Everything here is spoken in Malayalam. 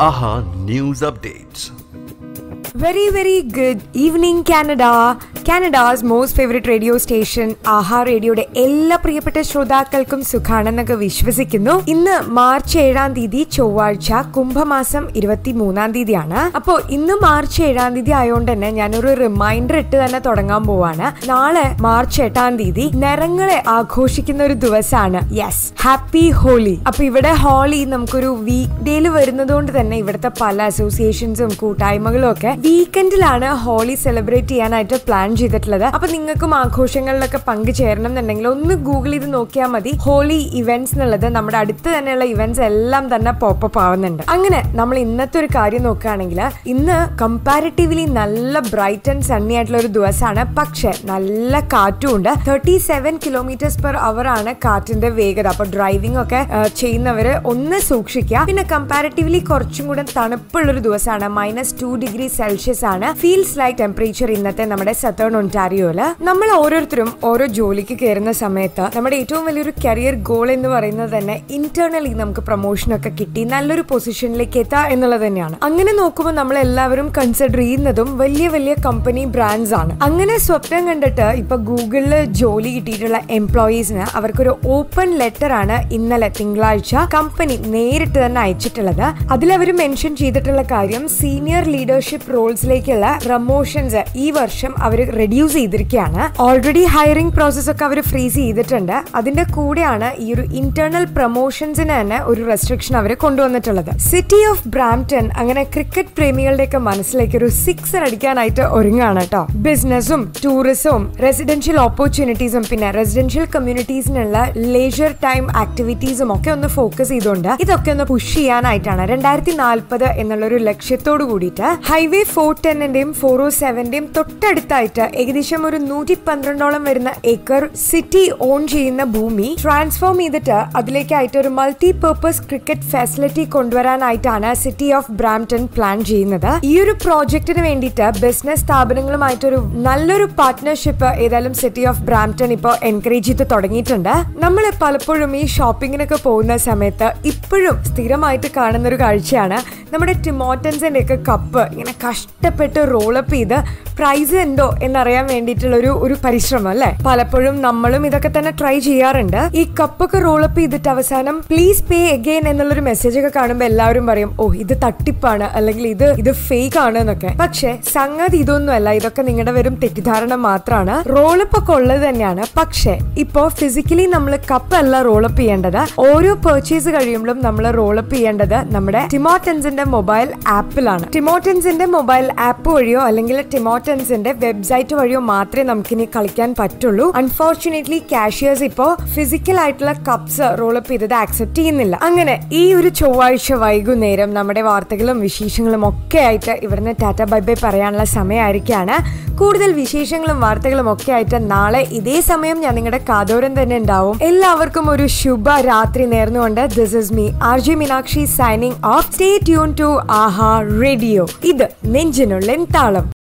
AHA News Updates. Very, very good evening, Canada. Canada's most favourite radio station Aaha റേഡിയോയുടെ എല്ലാ പ്രിയപ്പെട്ട ശ്രോതാക്കൾക്കും സുഖാണെന്നൊക്കെ വിശ്വസിക്കുന്നു ഇന്ന് മാർച്ച് ഏഴാം തീയതി ചൊവ്വാഴ്ച കുംഭമാസം ഇരുപത്തി മൂന്നാം തീയതിയാണ് അപ്പോൾ ഇന്ന് മാർച്ച് ഏഴാം തീയതി ആയതുകൊണ്ട് തന്നെ ഞാനൊരു റിമൈൻഡർ ഇട്ട് തന്നെ തുടങ്ങാൻ പോവാണ് നാളെ മാർച്ച് എട്ടാം തീയതി നിറങ്ങളെ ആഘോഷിക്കുന്ന ഒരു ദിവസമാണ് യെസ് ഹാപ്പി ഹോളി അപ്പൊ ഇവിടെ ഹോളി നമുക്കൊരു വീക്ക് ഡേയിൽ വരുന്നത് കൊണ്ട് തന്നെ ഇവിടുത്തെ പല അസോസിയേഷൻസും കൂട്ടായ്മകളും ഒക്കെ വീക്കെൻഡിലാണ് ഹോളി സെലിബ്രേറ്റ് ചെയ്യാനായിട്ട് പ്ലാൻ ചെയ്തിട്ടുള്ളത് അപ്പൊ നിങ്ങൾക്കും ആഘോഷങ്ങളിലൊക്കെ പങ്കുചേരണം എന്നുണ്ടെങ്കിൽ ഒന്ന് ഗൂഗിൾ ചെയ്ത് നോക്കിയാൽ മതി ഹോളി ഇവന്റ്സ് എന്നുള്ളത് നമ്മുടെ അടുത്ത് തന്നെയുള്ള ഇവന്റ്സ് എല്ലാം തന്നെ പോപ്പപ്പ് ആവുന്നുണ്ട് അങ്ങനെ നമ്മൾ ഇന്നത്തെ ഒരു കാര്യം നോക്കുകയാണെങ്കിൽ ഇന്ന് കമ്പാരിറ്റീവ്ലി നല്ല ബ്രൈറ്റ് ആൻഡ് സണ്ണി ആയിട്ടുള്ള ഒരു ദിവസമാണ് പക്ഷെ നല്ല കാറ്റും ഉണ്ട് thirty seven kilometres per hour ആണ് കാറ്റിന്റെ വേഗത അപ്പൊ ഡ്രൈവിംഗ് ഒക്കെ ആ, ചെയ്യുന്നവര് ഒന്ന് സൂക്ഷിക്കുക പിന്നെ കമ്പാരിറ്റീവ്ലി കുറച്ചും കൂടെ തണുപ്പുള്ള ഒരു ദിവസമാണ് മൈനസ് ടു ഡിഗ്രി സെൽഷ്യസ് ആണ് ഫീൽസ് ലൈക്ക് ടെമ്പറേച്ചർ ഇന്നത്തെ നമ്മുടെ സത്തേൺ ഒൻറ്റാരിയോയില് നമ്മൾ ഓരോരുത്തരും ഓരോ ജോലിക്ക് കയറുന്ന സമയത്ത് നമ്മുടെ ഏറ്റവും വലിയൊരു കരിയർ ഗോൾ എന്ന് പറയുന്നത് തന്നെ ഇന്റേണലി നമുക്ക് പ്രൊമോഷൻ ഒക്കെ കിട്ടി നല്ലൊരു പൊസിഷനിലേക്ക് എത്താ എന്നുള്ളത് തന്നെയാണ് അങ്ങനെ നോക്കുമ്പോൾ നമ്മൾ എല്ലാവരും കൺസിഡർ ചെയ്യുന്നതും വലിയ വലിയ കമ്പനി ബ്രാൻഡ്സ് ആണ് അങ്ങനെ സ്വപ്നം കണ്ടിട്ട് ഇപ്പൊ ഗൂഗിളിൽ ജോലി കിട്ടിയിട്ടുള്ള എംപ്ലോയീസിന് അവർക്കൊരു ഓപ്പൺ ലെറ്റർ ആണ് ഇന്നലെ തിങ്കളാഴ്ച കമ്പനി നേരിട്ട് തന്നെ അയച്ചിട്ടുള്ളത് അതിലവർ മെൻഷൻ ചെയ്തിട്ടുള്ള കാര്യം സീനിയർ ലീഡർഷിപ്പ് റോൾസിലേക്കുള്ള പ്രമോഷൻസ് ഈ വർഷം അവർ റെഡ്യൂസ് ചെയ്തിരിക്കുകയാണ് ഓൾറെഡി ഹയറിംഗ് പ്രോസസ് ഒക്കെ അവർ ഫ്രീസ് ചെയ്തിട്ടുണ്ട് അതിന്റെ കൂടെയാണ് ഈ ഒരു ഇന്റേണൽ പ്രൊമോഷൻസിന് തന്നെ ഒരു റെസ്ട്രിക്ഷൻ അവർ കൊണ്ടുവന്നിട്ടുള്ളത് സിറ്റി ഓഫ് ബ്രാംപ്ടൺ അങ്ങനെ ക്രിക്കറ്റ് പ്രേമികളുടെയൊക്കെ മനസ്സിലേക്ക് ഒരു സിക്സർ അടിക്കാനായിട്ട് ഒരുങ്ങാണ് കേട്ടോ ബിസിനസ്സും ടൂറിസവും റെസിഡൻഷ്യൽ ഓപ്പർച്യൂണിറ്റീസും പിന്നെ റെസിഡൻഷ്യൽ കമ്മ്യൂണിറ്റീസിനുള്ള ലേജർ ടൈം ആക്ടിവിറ്റീസും ഒക്കെ ഒന്ന് ഫോക്കസ് ചെയ്തുകൊണ്ട് ഇതൊക്കെ ഒന്ന് പുഷ് ചെയ്യാനായിട്ടാണ് രണ്ടായിരത്തി നാൽപ്പത് എന്നുള്ള ഒരു ലക്ഷ്യത്തോട് കൂടിയിട്ട് ഹൈവേ ഫോർ ടെന്നിന്റെയും ഫോർ ഓ സെവന്റെയും തൊട്ടടുത്തായിട്ട് ഏകദേശം ഒരു നൂറ്റി പന്ത്രണ്ടോളം വരുന്ന ഏക്കർ സിറ്റി ഓൺ ചെയ്യുന്ന ഭൂമി ട്രാൻസ്ഫോം ചെയ്തിട്ട് അതിലേക്കായിട്ട് ഒരു മൾട്ടി പർപ്പസ് ക്രിക്കറ്റ് ഫെസിലിറ്റി കൊണ്ടുവരാനായിട്ടാണ് സിറ്റി ഓഫ് ബ്രാംപ്ടൺ പ്ലാൻ ചെയ്യുന്നത് ഈ ഒരു പ്രോജക്റ്റിന് വേണ്ടിയിട്ട് ബിസിനസ് സ്ഥാപനങ്ങളുമായിട്ടൊരു നല്ലൊരു പാർട്ട്ണർഷിപ്പ് ഏതായാലും സിറ്റി ഓഫ് ബ്രാംപ്ടൺ ഇപ്പോൾ എൻകറേജ് ചെയ്ത് തുടങ്ങിയിട്ടുണ്ട് നമ്മൾ പലപ്പോഴും ഈ ഷോപ്പിങ്ങിനൊക്കെ പോകുന്ന സമയത്ത് ഇപ്പോഴും സ്ഥിരമായിട്ട് കാണുന്ന ഒരു കാഴ്ചയാണ് നമ്മുടെ ടിമോട്ടൻസിന്റെ ഒക്കെ കപ്പ് ഇങ്ങനെ കഷ്ടപ്പെട്ട് റോളപ്പ് ചെയ്ത് പ്രൈസ് ഉണ്ടോ എന്നറിയാൻ വേണ്ടിയിട്ടുള്ള ഒരു ഒരു പരിശ്രമം അല്ലെ പലപ്പോഴും നമ്മളും ഇതൊക്കെ തന്നെ ട്രൈ ചെയ്യാറുണ്ട് ഈ കപ്പൊക്കെ റോളപ്പ് ചെയ്തിട്ട് അവസാനം പ്ലീസ് പേ അഗെയിൻ എന്നുള്ളൊരു മെസ്സേജ് ഒക്കെ കാണുമ്പോൾ എല്ലാവരും പറയും ഓ ഇത് തട്ടിപ്പാണ് അല്ലെങ്കിൽ ഇത് ഇത് ഫേക്ക് ആണ് എന്നൊക്കെ പക്ഷെ സംഗതി ഇതൊന്നുമല്ല ഇതൊക്കെ നിങ്ങളുടെ വെറും തെറ്റിദ്ധാരണ മാത്രമാണ് റോളപ്പ് ഒക്കെ ഉള്ളത് തന്നെയാണ് പക്ഷെ ഇപ്പോ ഫിസിക്കലി നമ്മൾ കപ്പ് അല്ല റോളപ്പ് ചെയ്യേണ്ടത് ഓരോ പർച്ചേസ് കഴിയുമ്പോഴും നമ്മൾ റോളപ്പ് ചെയ്യേണ്ടത് നമ്മുടെ ടിമോട്ടൻസിന്റെ മൊബൈൽ ആപ്പിലാണ് ടിമോട്ടൻസിന്റെ മൊബൈൽ ആപ്പ് വഴിയോ അല്ലെങ്കിൽ ടിമോട്ടൻസിന്റെ വെബ്സൈറ്റ് വഴിയോ മാത്രമേ നമുക്കിനി കളിക്കാൻ പറ്റുള്ളൂ അൺഫോർച്ചുനേറ്റ്ലി കാഷിയേഴ്സ് ഇപ്പോ ഫിസിക്കൽ ആയിട്ടുള്ള കപ്സ് റോളപ്പ് ചെയ്തത് ആക്സെപ്റ്റ് ചെയ്യുന്നില്ല അങ്ങനെ ഈ ഒരു ചൊവ്വാഴ്ച വൈകുന്നേരം നമ്മുടെ വാർത്തകളും വിശേഷങ്ങളും ഒക്കെ ആയിട്ട് ഇവിടുന്ന് ടാറ്റ ബൈ ബൈ പറയാനുള്ള സമയമായിരിക്കാണ് കൂടുതൽ വിശേഷങ്ങളും വാർത്തകളും ഒക്കെ ആയിട്ട് നാളെ ഇതേ സമയം ഞാൻ നിങ്ങളുടെ കാതോരം തന്നെ ഉണ്ടാവും എല്ലാവർക്കും ഒരു ശുഭ രാത്രി നേർന്നുകൊണ്ട് this is me R J Meenakshi signing off stay tuned to Aaha radio ഇത് നെഞ്ചിനുള്ളിൻ താളം